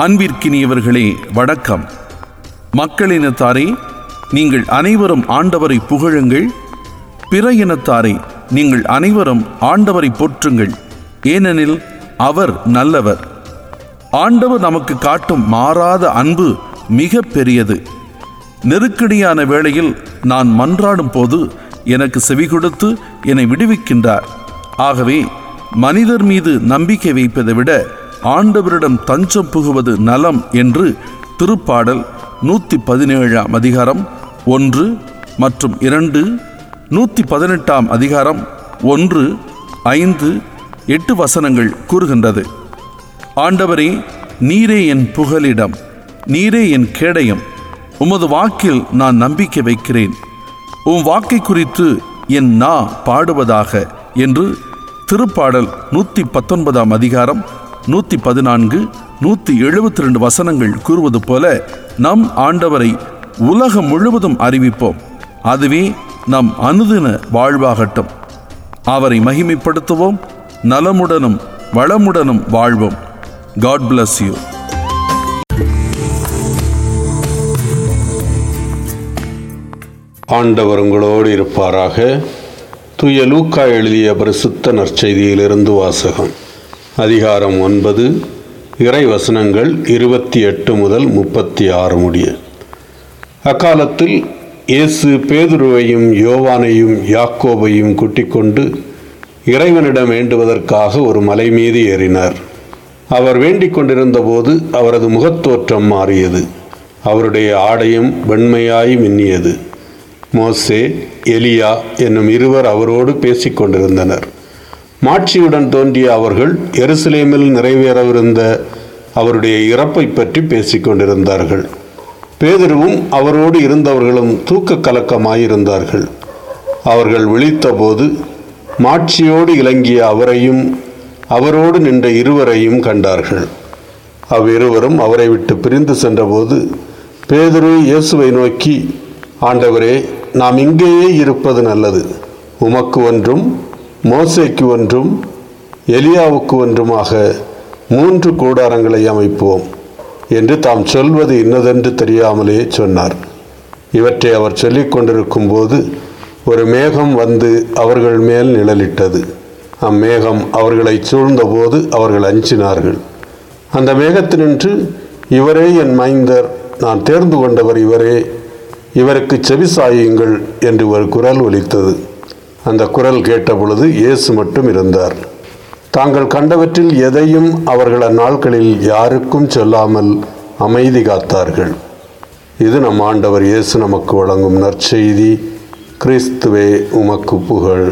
அன்பிற்கினியவர்களே வணக்கம் மக்களினத்தாரே நீங்கள் அனைவரும் ஆண்டவரை புகழுங்கள் பிற இனத்தாரே நீங்கள் அனைவரும் ஆண்டவரை போற்றுங்கள் ஏனெனில் அவர் நல்லவர் ஆண்டவர் நமக்கு காட்டும் மாறாத அன்பு மிக பெரியது நெருக்கடியான வேளையில் நான் மன்றாடும் போது எனக்கு செவி கொடுத்து என்னை விடுவிக்கின்றார் ஆகவே மனிதர் மீது நம்பிக்கை வைப்பதை விட ஆண்டவரிடம் தஞ்சம் புகுவது நலம் என்று திருப்பாடல் நூற்றி பதினேழாம் அதிகாரம் ஒன்று மற்றும் இரண்டு நூற்றி பதினெட்டாம் அதிகாரம் ஒன்று ஐந்து எட்டு வசனங்கள் கூறுகின்றது ஆண்டவரே நீரே என் புகலிடம் நீரே என் கேடயம் உமது வாக்கில் நான் நம்பிக்கை வைக்கிறேன் உம் வாக்கை குறித்து என் நா பாடுவதாக என்று திருப்பாடல் நூற்றி பத்தொன்பதாம் அதிகாரம் நூற்றி பதினான்கு நூற்றி எழுபத்தி ரெண்டு வசனங்கள் கூறுவது போல நம் ஆண்டவரை உலகம் முழுவதும் அறிவிப்போம் அதுவே நம் அனுதின வாழ்வாகட்டும் அவரை மகிமைப்படுத்துவோம் நலமுடனும் வளமுடனும் வாழ்வோம் காட் bless யூ ஆண்டவர் உங்களோடு இருப்பாராக தூய லூக்கா எழுதிய பரிசுத்த நற்செய்தியிலிருந்து வாசகம் அதிகாரம் ஒன்பது இறை வசனங்கள் இருபத்தி எட்டு முதல் முப்பத்தி ஆறு முடிய அக்காலத்தில் இயேசு பேதுருவையும் யோவானையும் யாக்கோபையும் கூட்டிக் கொண்டு இறைவனிடம் வேண்டுவதற்காக ஒரு மலை மீது ஏறினார் அவர் வேண்டிக் கொண்டிருந்தபோது அவரது முகத்தோற்றம் மாறியது அவருடைய ஆடையும் வெண்மையாய் மின்னியது மோசே எலியா என்னும் இருவர் அவரோடு பேசிக் கொண்டிருந்தனர் மாட்சியுடன் தோன்றிய அவர்கள் எருசலேமில் நிறைவேறவிருந்த அவருடைய இறப்பை பற்றி பேசிக் கொண்டிருந்தார்கள் பேதுருவும் அவரோடு இருந்தவர்களும் தூக்க கலக்கமாயிருந்தார்கள் அவர்கள் விழித்தபோது மாட்சியோடு இலங்கிய அவரையும் அவரோடு நின்ற இருவரையும் கண்டார்கள் அவ்விருவரும் அவரை விட்டு பிரிந்து சென்றபோது பேதுரு இயேசுவை நோக்கி ஆண்டவரே நாம் இங்கேயே இருப்பது நல்லது உமக்கு ஒன்றும் மோசேக்கு ஒன்றும் எலியாவுக்கு ஒன்றுமாக மூன்று கூடாரங்களை அமைப்போம் என்று தாம் சொல்வது இன்னதென்று தெரியாமலே சொன்னார் இவற்றை அவர் சொல்லிக் கொண்டிருக்கும் போது ஒரு மேகம் வந்து அவர்கள் மேல் நிழலிட்டது அம்மேகம் அவர்களை சூழ்ந்தபோது அவர்கள் அஞ்சினார்கள் அந்த மேகத்தினின்று இவரே என் மைந்தர் நான் தேர்ந்து கொண்டவர் இவரே இவருக்கு செவி சாயுங்கள் என்று ஒரு குரல் ஒலித்தது அந்த குரல் கேட்டபொழுது இயேசு மட்டும் இருந்தார் தாங்கள் கண்டவற்றில் எதையும் அவர்கள் அந்நாட்களில் யாருக்கும் சொல்லாமல் அமைதி காத்தார்கள் இது நம் ஆண்டவர் இயேசு நமக்கு வழங்கும் நற்செய்தி கிறிஸ்துவே உமக்கு புகழ்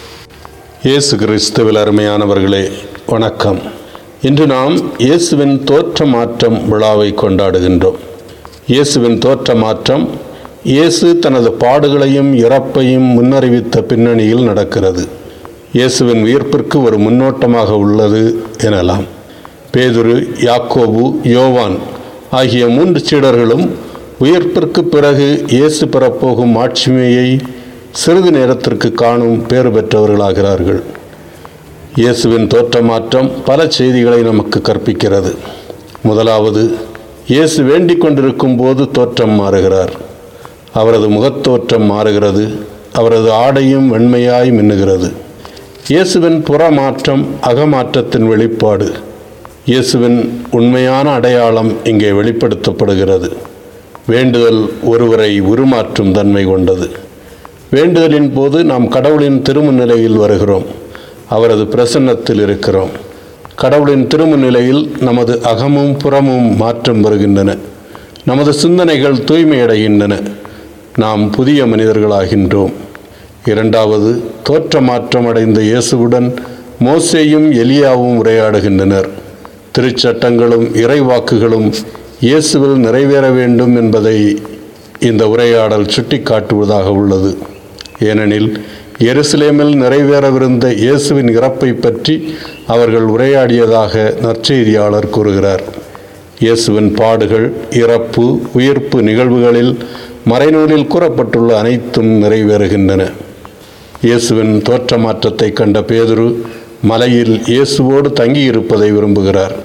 இயேசு கிறிஸ்துவில் அருமையானவர்களே வணக்கம் இன்று நாம் இயேசுவின் தோற்ற மாற்றம் விழாவை கொண்டாடுகின்றோம் இயேசுவின் தோற்ற மாற்றம் இயேசு தனது பாடுகளையும் இறப்பையும் முன்னறிவித்த பின்னணியில் நடக்கிறது இயேசுவின் உயிர்ப்பிற்கு ஒரு முன்னோட்டமாக உள்ளது எனலாம் பேதுரு யாக்கோபு யோவான் ஆகிய மூன்று சீடர்களும் உயிர்ப்பிற்கு பிறகு இயேசு பெறப்போகும் ஆட்சிமையை சிறிது நேரத்திற்கு காணும் பேறு பெற்றவர்களாகிறார்கள் இயேசுவின் தோற்றமாற்றம் பல செய்திகளை நமக்கு கற்பிக்கிறது முதலாவது இயேசு வேண்டிக் கொண்டிருக்கும் போது தோற்றம் மாறுகிறார் அவரது முகத்தோற்றம் மாறுகிறது அவரது ஆடையும் வெண்மையாய் மின்னுகிறது இயேசுவின் புறமாற்றம் அகமாற்றத்தின் வெளிப்பாடு இயேசுவின் உண்மையான அடையாளம் இங்கே வெளிப்படுத்தப்படுகிறது வேண்டுதல் ஒருவரை உருமாற்றும் தன்மை கொண்டது வேண்டுதலின் போது நாம் கடவுளின் திருமுன்னிலையில் வருகிறோம் அவரது பிரசன்னத்தில் இருக்கிறோம் கடவுளின் திருமுன்னிலையில் நமது அகமும் புறமும் மாற்றம் வருகின்றன நமது சிந்தனைகள் தூய்மையடைகின்றன நாம் புதிய மனிதர்களாகின்றோம் இரண்டாவது தோற்ற மாற்றம் அடைந்த இயேசுவுடன் மோசேயும் எலியாவும் உரையாடுகின்றனர் திருச்சட்டங்களும் இறைவாக்குகளும் இயேசுவில் நிறைவேற வேண்டும் என்பதை இந்த உரையாடல் சுட்டிக்காட்டுவதாக உள்ளது ஏனெனில் எருசலேமில் நிறைவேறவிருந்த இயேசுவின் இறப்பை பற்றி அவர்கள் உரையாடியதாக நற்செய்தியாளர் கூறுகிறார் இயேசுவின் பாடுகள் இறப்பு உயிர்ப்பு நிகழ்வுகளில் மறைநூலில் கூறப்பட்டுள்ள அனைத்தும் நிறைவேறுகின்றன இயேசுவின் தோற்ற மாற்றத்தை கண்ட பேதுரு மலையில் இயேசுவோடு தங்கியிருப்பதை விரும்புகிறார்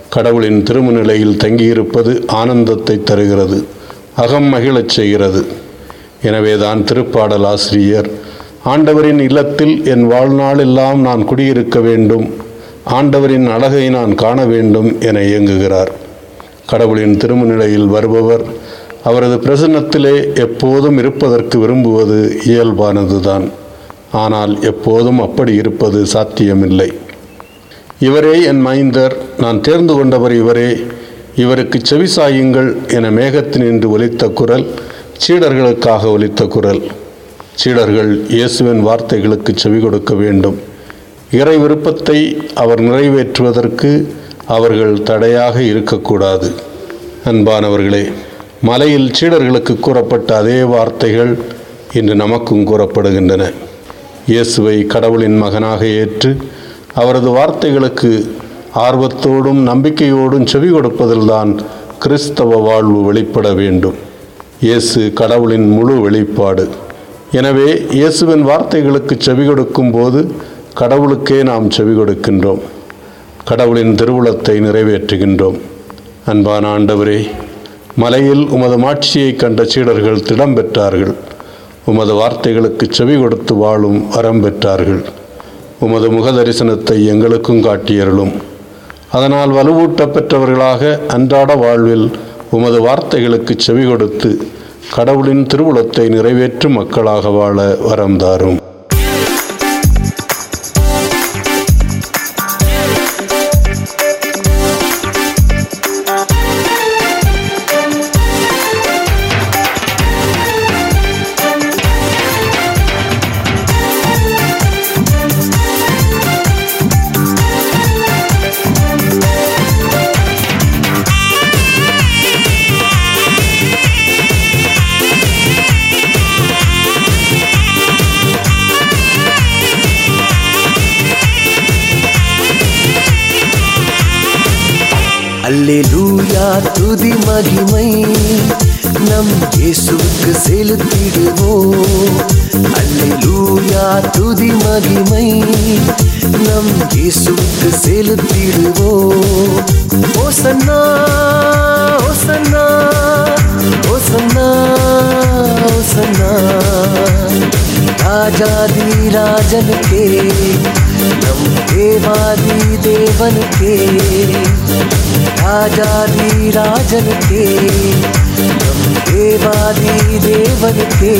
கடவுளின் திருமநிலையில் தங்கியிருப்பது ஆனந்தத்தை தருகிறது அகம் மகிழச் செய்கிறது எனவேதான் திருப்பாடல் ஆசிரியர் ஆண்டவரின் இல்லத்தில் என் வாழ்நாளெல்லாம் நான் குடியிருக்க வேண்டும் ஆண்டவரின் அழகை நான் காண வேண்டும் என இயங்குகிறார் கடவுளின் திருமநிலையில் வருபவர் அவரது பிரசன்னத்திலே எப்போதும் இருப்பதற்கு விரும்புவது இயல்பானதுதான் ஆனால் எப்போதும் அப்படி இருப்பது சாத்தியமில்லை இவரே என் மைந்தர் நான் தேர்ந்து கொண்டவர் இவரே இவருக்கு செவிசாயுங்கள் என மேகத்தினின்று ஒலித்த குரல் சீடர்களுக்காக ஒலித்த குரல் சீடர்கள் இயேசுவின் வார்த்தைகளுக்கு செவி கொடுக்க வேண்டும் இறை விருப்பத்தை அவர் நிறைவேற்றுவதற்கு அவர்கள் தடையாக இருக்கக்கூடாது அன்பானவர்களே மலையில் சீடர்களுக்கு கூறப்பட்ட அதே வார்த்தைகள் இன்று நமக்கும் கூறப்படுகின்றன இயேசுவை கடவுளின் மகனாக ஏற்று அவரது வார்த்தைகளுக்கு ஆர்வத்தோடும் நம்பிக்கையோடும் செவி கொடுப்பதில்தான் கிறிஸ்தவ வாழ்வு வெளிப்பட வேண்டும் இயேசு கடவுளின் முழு வெளிப்பாடு எனவே இயேசுவின் வார்த்தைகளுக்கு செவி கொடுக்கும் போது கடவுளுக்கே நாம் செவி கொடுக்கின்றோம் கடவுளின் திருவுளத்தை நிறைவேற்றுகின்றோம் அன்பான ஆண்டவரே மலையில் உமது மாட்சியை கண்ட சீடர்கள் திடம் பெற்றார்கள் உமது வார்த்தைகளுக்கு செவி கொடுத்து வாழும் வரம் பெற்றார்கள் உமது முக தரிசனத்தை எங்களுக்கும் காட்டியருளும் அதனால் வலுவூட்ட பெற்றவர்களாக அன்றாட வாழ்வில் உமது வார்த்தைகளுக்கு செவி கொடுத்து கடவுளின் திருவுளத்தை நிறைவேற்றும் மக்களாக வாழ வரம் தாரும் அல்லேலூயா துதி மகிமை நம் இயேசுவுக்கு செலுத்திடுவோம் அல்லேலூயா துதி மகிமை நம் இயேசுவுக்கு செலுத்திடுவோம் ஓசன்னா ஓசன்னா ஓசன்னா ஓசன்னா ராஜாதி ராஜனுக்கே நம் தேவாதி தேவனுக்கே ராஜாதி ராஜனுக்கே நம் தேவாதி தேவனுக்கே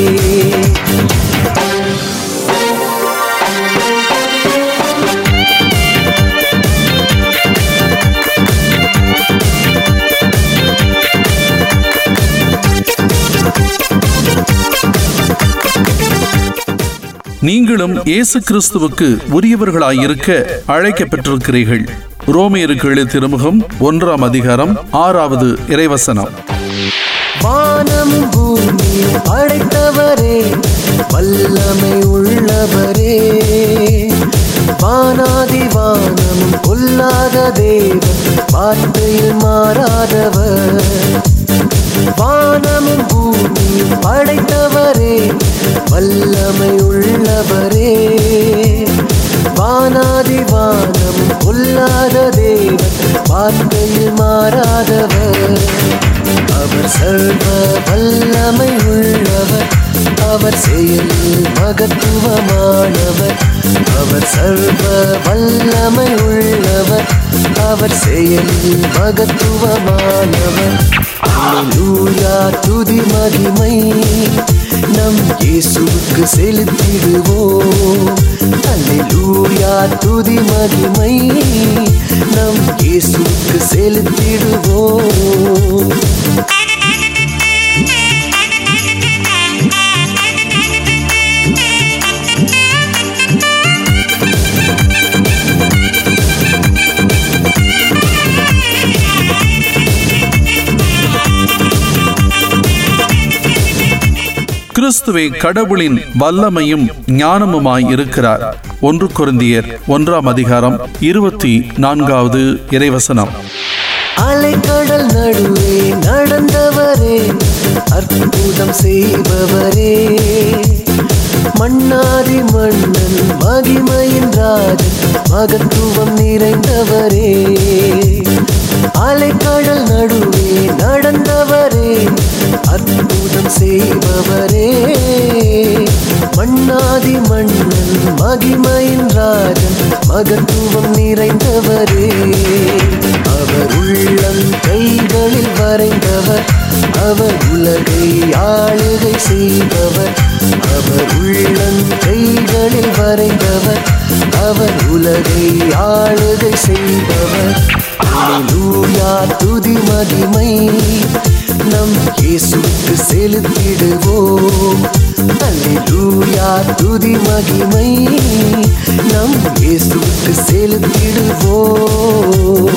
நீங்களும் இயேசு கிறிஸ்துவுக்கு உரியவர்களாயிருக்க அழைக்கப்பட்டிருக்கிறீர்கள் ரோமியருக்கு எழுதிய திருமுகம் ஒன்றாம் அதிகாரம் ஆறாவது இறைவசனம் வானம் பூமி படைத்தவரே வல்லமை உள்ளவரே வானாதி வானம் கொல்லாத தேவன் வார்த்தையில் மாறாதவர் வானமும் பூமியும் படைத்தவரே வல்லமை உள்ளவரே வானாதி வானம் கொல்லாத தேவன் வார்த்தையில் மாறாதவர் அவர் சர்வ வல்லமை உள்ளவர் அவர் செயலில் மகத்துவமானவர் அவர் சர்வ வல்லமை உள்ளவர் அவர் செயலில் மகத்துவமானவர் அல்லேலூயா துதி மகிமை நம் இயேசுவுக்கு செலுத்திடுவோம் அல்லேலூயா துதி மகிமை நம் இயேசுவுக்கு செலுத்திடுவோம் கிறிஸ்துவே கடவுளின் வல்லமையும் ஞானமுமாய் இருக்கிறார் ஒன்று கொரிந்தியர் ஒன்றாம் அதிகாரம் இருபத்தி நான்காவது இறைவசனம் அலைக்கடல் நடுவே நடந்தவரே அற்புதம் செய்பவரே மன்னாதி மன்னன் மகிமையின் ராஜன் மகத்துவம் நிறைந்தவரே அலைக்கடல் நடுவே நடந்தவரே அற்புதம் செய்பவரே மண்ணாதி மன்னன் மகிமையின் ராஜன் மகத்துவம் நிறைந்தவரே அவர் உள்ளம் கைகளில் வரைந்தவர் அவர் உலகை ஆளுகை செய்பவர் அவர் உள்ளம் கைகளில் வரைந்தவர் அவர் உலகை ஆளுகை செய்பவர் அல்லேலூயா துதி மகிமை நம் இயேசுக்கு செலுத்திடுவோம் அல்லேலூயா துதி மகிமை நம் இயேசுக்கு செலுத்திடுவோம்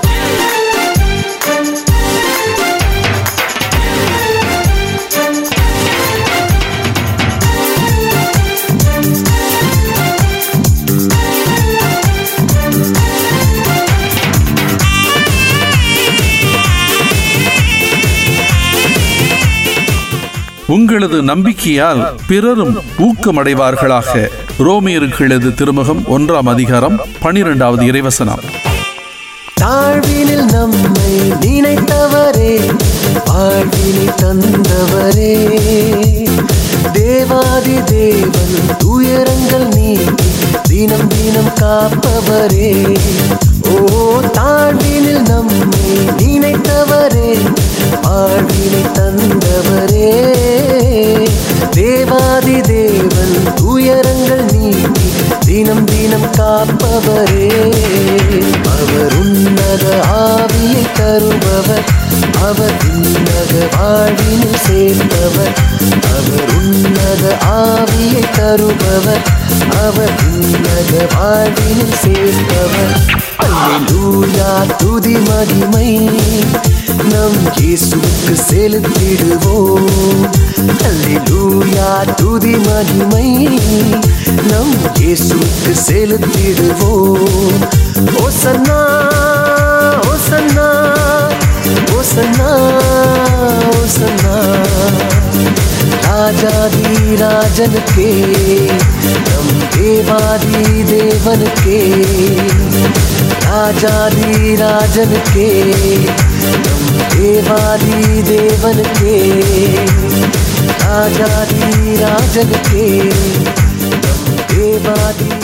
உங்களது நம்பிக்கையால் பிறரும் ஊக்கமடைவார்களாக ரோமியருக்கு எழுது திருமுகம் ஒன்றாம் அதிகாரம் பனிரெண்டாவது இறைவசனம் தாழ்வினில் நம்மை நினைத்தவரே வாழ்வினை தந்தவரே தேவாதி தேவன் துயரங்கள் நீக்கி தினம் தினம் காப்பவரே ஓ தாழ்வினில் நம்மை நினைத்தவரே வாழ்வினை தந்தவரே தேவாதி தேவன் துயரங்கள் நீக்கி தினம் தினம் காப்பவரே அவர் உன்னத ஆவியை தருபவர் அவர் உன்னத வாழ்வினில் சேர்ந்தவர் அவர் உன்னத ஆவியை தருபவர் அவர் உன்னத வாழ்வினில் சேர்ந்தவர் அல்லேலூயா துதி மகிமை நம் இயேசுவுக்கு செலுத்திடுவோம் அல்லேலூயா துதி மகிமை நம் இயேசுவுக்கு செலுத்திடுவோம் ஓசன்னா ஓசன்னா ஓசன்னா ஓசன்னா ராஜாதி ராஜனுக்கே நம் தேவாதி தேவனுக்கே ராஜாதி ராஜனுக்கே நம் தேவாதி தேவனுக்கே ராஜாதி ராஜனுக்கே நம் தேவாதி